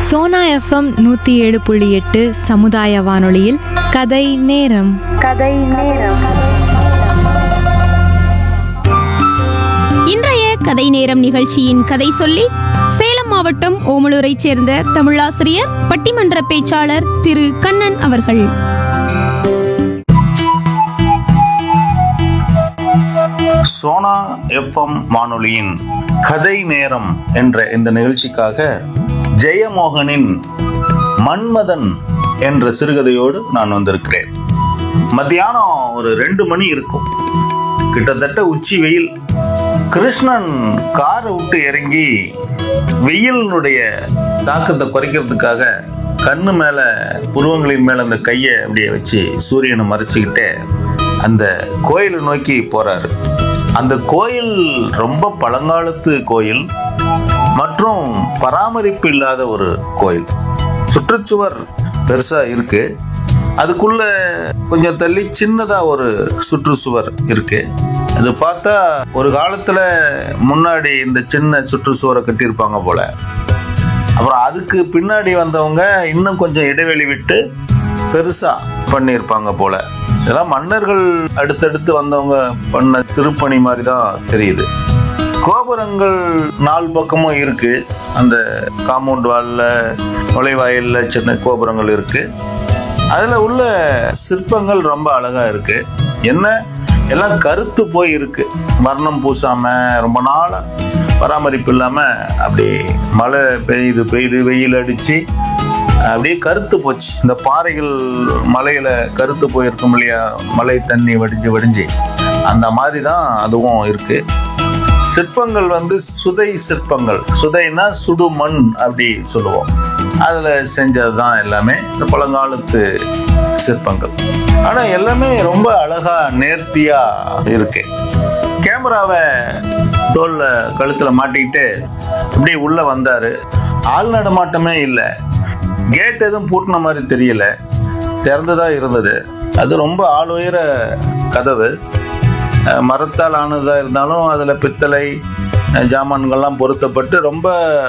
Sona FM நூத்தி ஏழு புள்ளி எட்டு சமுதாய வானொலியில் கதை நேரம் இன்றைய கதை நேரம் நிகழ்ச்சியின் கதை சொல்லி சேலம் மாவட்டம் ஓமலூரைச் சேர்ந்த தமிழாசிரியர் பட்டிமன்ற பேச்சாளர் திரு கண்ணன் அவர்கள் சோனா எஃப்எம் வானொலியின் கதை நேரம் என்ற இந்த நிகழ்ச்சிக்காக ஜெயமோகனின் மன்மதன் என்ற சிறுகதையோடு நான் வந்திருக்கிறேன் மத்தியானம் ஒரு ரெண்டு மணி இருக்கும் கிட்டத்தட்ட உச்சி வெயில் கிருஷ்ணன் காரை விட்டு இறங்கி வெயிலினுடைய தாக்கத்தை குறைக்கிறதுக்காக கண்ணு மேல புருவங்களின் மேல அந்த கையை அப்படியே வச்சு சூரியனை மறைச்சிக்கிட்டே அந்த கோயிலை நோக்கி போறாரு அந்த கோயில் ரொம்ப பழங்காலத்து கோயில் மற்றும் பராமரிப்பு இல்லாத ஒரு கோயில் சுற்றுச்சுவர் பெருசா இருக்கு அதுக்குள்ள கொஞ்சம் தள்ளி சின்னதா ஒரு சுற்றுச்சுவர் இருக்கு அது பார்த்தா ஒரு காலத்துல முன்னாடி இந்த சின்ன சுற்றுச்சுவரை கட்டியிருப்பாங்க போல அப்புறம் அதுக்கு பின்னாடி வந்தவங்க இன்னும் கொஞ்சம் இடைவெளி விட்டு பெருசா பண்ணியிருப்பாங்க போல இதெல்லாம் மன்னர்கள் அடுத்தடுத்து வந்தவங்க பண்ண திருப்பணி மாதிரி தான் தெரியுது கோபுரங்கள் நாலு பக்கமும் இருக்கு அந்த காம்பவுண்ட் வால்ல நுழைவாயில்ல சின்ன கோபுரங்கள் இருக்கு அதுல உள்ள சிற்பங்கள் ரொம்ப அழகா இருக்கு என்ன எல்லாம் கருத்து போய் இருக்கு வர்ணம் பூசாம ரொம்ப நாளா பராமரிப்பு இல்லாம அப்படி மழை பெய்யுது பெய்யுது வெயில் அடிச்சு அப்படியே கருத்து போச்சு இந்த பாறைகள் மலையில கருத்து போயிருக்கும் இல்லையா மழை தண்ணி வடிஞ்சு வடிஞ்சு அந்த மாதிரி தான் அதுவும் இருக்கு சிற்பங்கள் வந்து சுதை சிற்பங்கள் சுதைனா சுடு மண் அப்படி சொல்லுவோம் அதுல செஞ்சது தான் எல்லாமே இந்த பழங்காலத்து சிற்பங்கள் ஆனா எல்லாமே ரொம்ப அழகா நேர்த்தியா இருக்கு கேமராவை தோல்ல கழுத்துல மாட்டிக்கிட்டு அப்படியே உள்ள வந்தாரு ஆள் நடமாட்டமே இல்லை கேட் எதுவும் பூட்டின மாதிரி தெரியல திறந்துதான் இருந்தது அது ரொம்ப ஆள் உயர கதவு அஹ் மரத்தால் ஆனதாக இருந்தாலும் அதில் பித்தளை அஹ் ஜாமான்கள்லாம் பொருத்தப்பட்டு ரொம்ப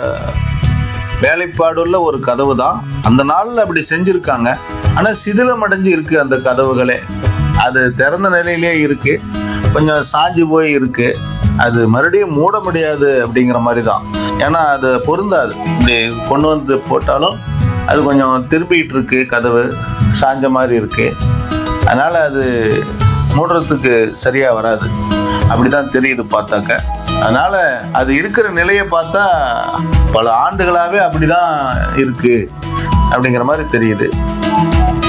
வேலைப்பாடுள்ள ஒரு கதவு தான் அந்த நாளில் அப்படி செஞ்சுருக்காங்க ஆனால் சிதிலம் அடைஞ்சு இருக்கு அந்த கதவுகளே அது திறந்த நிலையிலே இருக்கு கொஞ்சம் சாஞ்சு போய் இருக்கு அது மறுபடியும் மூட முடியாது அப்படிங்கிற மாதிரி தான் ஏன்னா அது பொருந்தாது இப்படி கொண்டு வந்து போட்டாலும் அது கொஞ்சம் திருப்பிக்கிட்டு இருக்கு கதவு சாஞ்ச மாதிரி இருக்கு அதனால அது மூடுறதுக்கு சரியா வராது அப்படிதான் தெரியுது பார்த்தாக்க அதனால அது இருக்கிற நிலையை பார்த்தா பல ஆண்டுகளாவே அப்படிதான் இருக்கு அப்படிங்கிற மாதிரி தெரியுது